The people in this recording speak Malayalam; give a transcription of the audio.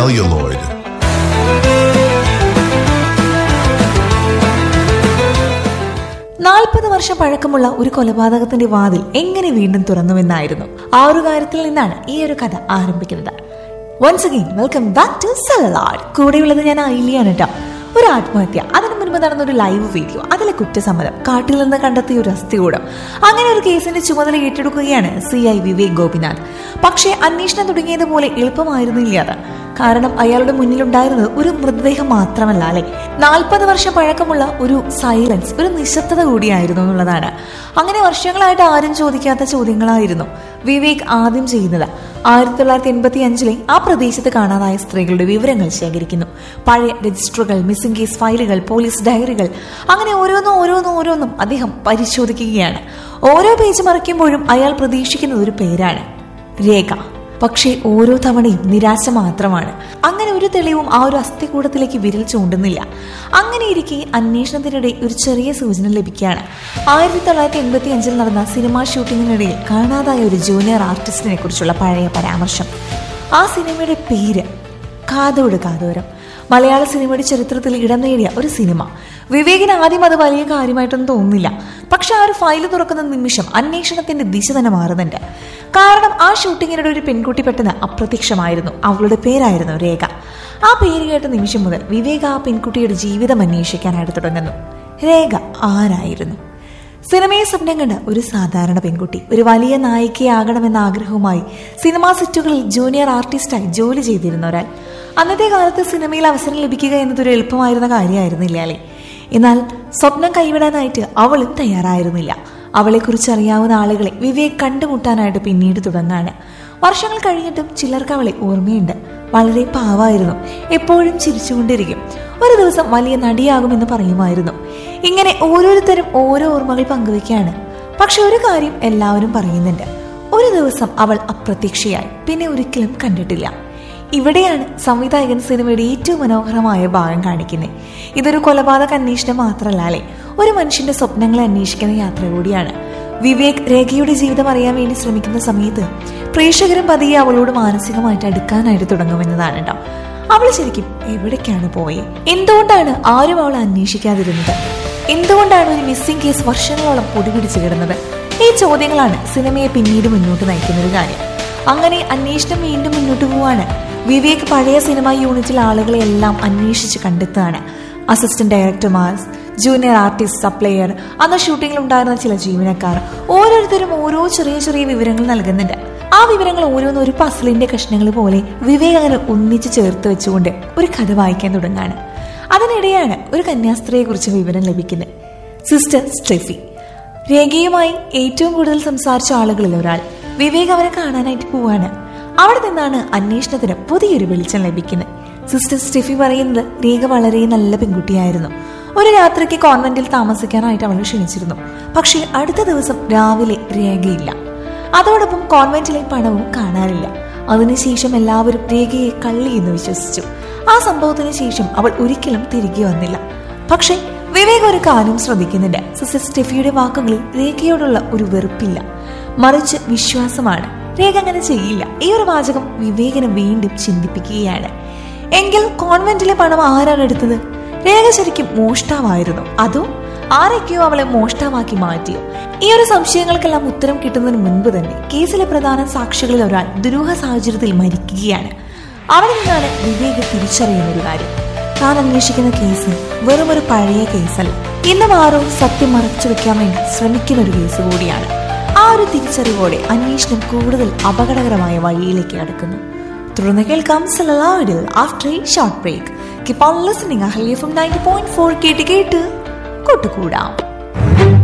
celluloid. നാൽപ്പത് വർഷം പഴക്കമുള്ള ഒരു കൊലപാതകത്തിന്റെ വാതിൽ എങ്ങനെ വീണ്ടും തുറന്നുവെന്നായിരുന്നു ആ ഒരു കാര്യത്തിൽ നിന്നാണ് ഈ ഒരു കഥ ആരംഭിക്കുന്നത് once again welcome back to സെലലാഡ് കൂടെയുള്ളത് ഞാൻ ഐലിയാണ് കേട്ടോ ഒരു ആത്മഹത്യ അതിനു മുൻപ് നടന്ന ഒരു ലൈവ് വീഡിയോ അതിലെ കുറ്റസമ്മതം കാട്ടിൽ നിന്ന് കണ്ടെത്തിയ ഒരു അസ്ഥികൂടം അങ്ങനെ ഒരു കേസിന്റെ ചുമതല ഏറ്റെടുക്കുകയാണ് സി ഐ വിവേക് ഗോപിനാഥ് പക്ഷേ അന്വേഷണം തുടങ്ങിയതുപോലെ എളുപ്പമായിരുന്നില്ല അത് കാരണം അയാളുടെ മുന്നിലുണ്ടായിരുന്നത് ഒരു മൃതദേഹം മാത്രമല്ല അല്ലെ നാൽപ്പത് വർഷം പഴക്കമുള്ള ഒരു സൈലൻസ് ഒരു നിശബ്ദത കൂടിയായിരുന്നു എന്നുള്ളതാണ് അങ്ങനെ വർഷങ്ങളായിട്ട് ആരും ചോദിക്കാത്ത ചോദ്യങ്ങളായിരുന്നു വിവേക് ആദ്യം ചെയ്യുന്നത് ആയിരത്തി തൊള്ളായിരത്തി എൺപത്തി അഞ്ചിലെ ആ പ്രദേശത്ത് കാണാതായ സ്ത്രീകളുടെ വിവരങ്ങൾ ശേഖരിക്കുന്നു പഴയ രജിസ്റ്ററുകൾ മിസ്സിംഗ് കേസ് ഫയലുകൾ പോലീസ് ഡയറികൾ അങ്ങനെ ഓരോന്നും ഓരോന്നും ഓരോന്നും അദ്ദേഹം പരിശോധിക്കുകയാണ് ഓരോ പേജ് മറിക്കുമ്പോഴും അയാൾ പ്രതീക്ഷിക്കുന്നത് ഒരു പേരാണ് രേഖ പക്ഷേ ഓരോ തവണയും നിരാശ മാത്രമാണ് അങ്ങനെ ഒരു തെളിവും ആ ഒരു അസ്ഥികൂടത്തിലേക്ക് വിരൽ ചൂണ്ടുന്നില്ല അങ്ങനെ ഇരിക്കെ അന്വേഷണത്തിനിടെ ഒരു ചെറിയ സൂചന ലഭിക്കുകയാണ് ആയിരത്തി തൊള്ളായിരത്തി എൺപത്തി അഞ്ചിൽ നടന്ന സിനിമാ ഷൂട്ടിങ്ങിനിടയിൽ കാണാതായ ഒരു ജൂനിയർ ആർട്ടിസ്റ്റിനെ കുറിച്ചുള്ള പഴയ പരാമർശം ആ സിനിമയുടെ പേര് കാതോട് കാതോരം മലയാള സിനിമയുടെ ചരിത്രത്തിൽ ഇടം നേടിയ ഒരു സിനിമ വിവേകിന് ആദ്യം അത് വലിയ കാര്യമായിട്ടൊന്നും തോന്നുന്നില്ല പക്ഷെ ആ ഒരു ഫയൽ തുറക്കുന്ന നിമിഷം അന്വേഷണത്തിന്റെ ദിശ തന്നെ മാറുന്നുണ്ട് കാരണം ആ ഷൂട്ടിങ്ങിനിടെ ഒരു പെൺകുട്ടി പെട്ടെന്ന് അപ്രത്യക്ഷമായിരുന്നു അവളുടെ പേരായിരുന്നു രേഖ ആ പേര് കേട്ട നിമിഷം മുതൽ വിവേക് ആ പെൺകുട്ടിയുടെ ജീവിതം അന്വേഷിക്കാനായിട്ട് തുടങ്ങുന്നു രേഖ ആരായിരുന്നു സിനിമയെ സ്വപ്നം കണ്ട ഒരു സാധാരണ പെൺകുട്ടി ഒരു വലിയ നായികയാകണമെന്ന ആഗ്രഹവുമായി സിനിമാ സെറ്റുകളിൽ ജൂനിയർ ആർട്ടിസ്റ്റായി ജോലി ചെയ്തിരുന്ന ഒരാൾ അന്നത്തെ കാലത്ത് സിനിമയിൽ അവസരം ലഭിക്കുക എന്നതൊരു എളുപ്പമായിരുന്ന കാര്യമായിരുന്നില്ല അല്ലേ എന്നാൽ സ്വപ്നം കൈവിടാനായിട്ട് അവളും തയ്യാറായിരുന്നില്ല അവളെക്കുറിച്ച് അറിയാവുന്ന ആളുകളെ വിവേക് കണ്ടുമുട്ടാനായിട്ട് പിന്നീട് തുടങ്ങാണ് വർഷങ്ങൾ കഴിഞ്ഞിട്ടും ചിലർക്ക് അവളെ ഓർമ്മയുണ്ട് വളരെ പാവായിരുന്നു എപ്പോഴും ചിരിച്ചുകൊണ്ടിരിക്കും ഒരു ദിവസം വലിയ നടിയാകുമെന്ന് പറയുമായിരുന്നു ഇങ്ങനെ ഓരോരുത്തരും ഓരോ ഓർമ്മകൾ പങ്കുവെക്കുകയാണ് പക്ഷെ ഒരു കാര്യം എല്ലാവരും പറയുന്നുണ്ട് ഒരു ദിവസം അവൾ അപ്രത്യക്ഷയായി പിന്നെ ഒരിക്കലും കണ്ടിട്ടില്ല ഇവിടെയാണ് സംവിധായകൻ സിനിമയുടെ ഏറ്റവും മനോഹരമായ ഭാഗം കാണിക്കുന്നത് ഇതൊരു കൊലപാതക അന്വേഷണം മാത്രമല്ല അല്ലേ ഒരു മനുഷ്യന്റെ സ്വപ്നങ്ങളെ അന്വേഷിക്കുന്ന യാത്ര കൂടിയാണ് വിവേക് രേഖയുടെ ജീവിതം അറിയാൻ വേണ്ടി ശ്രമിക്കുന്ന സമയത്ത് പ്രേക്ഷകരും പതിയെ അവളോട് മാനസികമായിട്ട് അടുക്കാനായിട്ട് തുടങ്ങുമെന്നതാണ് കേട്ടോ അവൾ ശരിക്കും എവിടേക്കാണ് പോയത് എന്തുകൊണ്ടാണ് ആരും അവളെ അന്വേഷിക്കാതിരുന്നത് എന്തുകൊണ്ടാണ് ഒരു മിസ്സിംഗ് കേസ് വർഷങ്ങളോളം പൊടിപിടിച്ചു കിടന്നത് ഈ ചോദ്യങ്ങളാണ് സിനിമയെ പിന്നീട് മുന്നോട്ട് നയിക്കുന്ന ഒരു കാര്യം അങ്ങനെ അന്വേഷണം വീണ്ടും മുന്നോട്ട് പോവാണ് വിവേക് പഴയ സിനിമാ യൂണിറ്റിൽ ആളുകളെ എല്ലാം അന്വേഷിച്ച് കണ്ടെത്തുകയാണ് അസിസ്റ്റന്റ് ഡയറക്ടർമാർ ജൂനിയർ ആർട്ടിസ്റ്റ് സപ്ലയർ അന്ന് ഷൂട്ടിങ്ങിൽ ഉണ്ടായിരുന്ന ചില ജീവനക്കാർ ഓരോരുത്തരും ഓരോ ചെറിയ ചെറിയ വിവരങ്ങൾ നൽകുന്നുണ്ട് ആ വിവരങ്ങൾ ഓരോന്നും ഒരു പസിലിന്റെ കഷ്ണങ്ങൾ പോലെ വിവേക് അങ്ങനെ ഒന്നിച്ച് ചേർത്ത് വെച്ചുകൊണ്ട് ഒരു കഥ വായിക്കാൻ തുടങ്ങാണ് അതിനിടെയാണ് ഒരു കന്യാസ്ത്രീയെ കുറിച്ച് വിവരം ലഭിക്കുന്നത് സിസ്റ്റർ സ്റ്റെഫി രേഖയുമായി ഏറ്റവും കൂടുതൽ സംസാരിച്ച ആളുകളിൽ ഒരാൾ വിവേക് അവരെ കാണാനായിട്ട് പോവാണ് അവിടെ നിന്നാണ് അന്വേഷണത്തിന് പുതിയൊരു വെളിച്ചം ലഭിക്കുന്നത് സിസ്റ്റർ സ്റ്റെഫി പറയുന്നത് രേഖ വളരെ നല്ല പെൺകുട്ടിയായിരുന്നു ഒരു രാത്രിക്ക് കോൺവെന്റിൽ താമസിക്കാനായിട്ട് അവൾ ക്ഷണിച്ചിരുന്നു പക്ഷേ അടുത്ത ദിവസം രാവിലെ രേഖയില്ല അതോടൊപ്പം കോൺവെന്റിലെ പണവും കാണാനില്ല അതിനുശേഷം എല്ലാവരും രേഖയെ കള്ളി എന്ന് വിശ്വസിച്ചു ആ സംഭവത്തിന് ശേഷം അവൾ ഒരിക്കലും തിരികെ വന്നില്ല പക്ഷേ വിവേക് ഒരു കാര്യം ശ്രദ്ധിക്കുന്നുണ്ട് സിസ്റ്റർ സ്റ്റെഫിയുടെ വാക്കുകളിൽ രേഖയോടുള്ള ഒരു വെറുപ്പില്ല മറിച്ച് വിശ്വാസമാണ് രേഖ അങ്ങനെ ചെയ്യില്ല ഈ ഒരു വാചകം വിവേകിനെ വീണ്ടും ചിന്തിപ്പിക്കുകയാണ് എങ്കിൽ കോൺവെന്റിലെ പണം ആരാണ് എടുത്തത് രേഖ ശരിക്കും മോഷ്ടാവായിരുന്നു അതോ ആരൊക്കെയോ അവളെ മോഷ്ടാവാക്കി മാറ്റിയോ ഈ ഒരു സംശയങ്ങൾക്കെല്ലാം ഉത്തരം കിട്ടുന്നതിന് മുൻപ് തന്നെ കേസിലെ പ്രധാന സാക്ഷികളിൽ ഒരാൾ ദുരൂഹ സാഹചര്യത്തിൽ മരിക്കുകയാണ് അവിടെ നിന്നാണ് വിവേക് തിരിച്ചറിയുന്ന ഒരു കാര്യം താൻ അന്വേഷിക്കുന്ന കേസ് വെറും ഒരു പഴയ കേസല്ല ഇന്നും ആരോ സത്യം മറച്ചു വെക്കാൻ വേണ്ടി ശ്രമിക്കുന്ന ഒരു കേസ് കൂടിയാണ് ആ ഒരു തിരിച്ചറിവോടെ അന്വേഷണം കൂടുതൽ അപകടകരമായ വഴിയിലേക്ക് കടക്കുന്നു തുടർന്ന് കേൾക്കാം സെലലാഡിൽ after a short break keep on listening Ahalya from ninety point four കേട്ട് കേട്ട് കൂട്ടുകൂടാം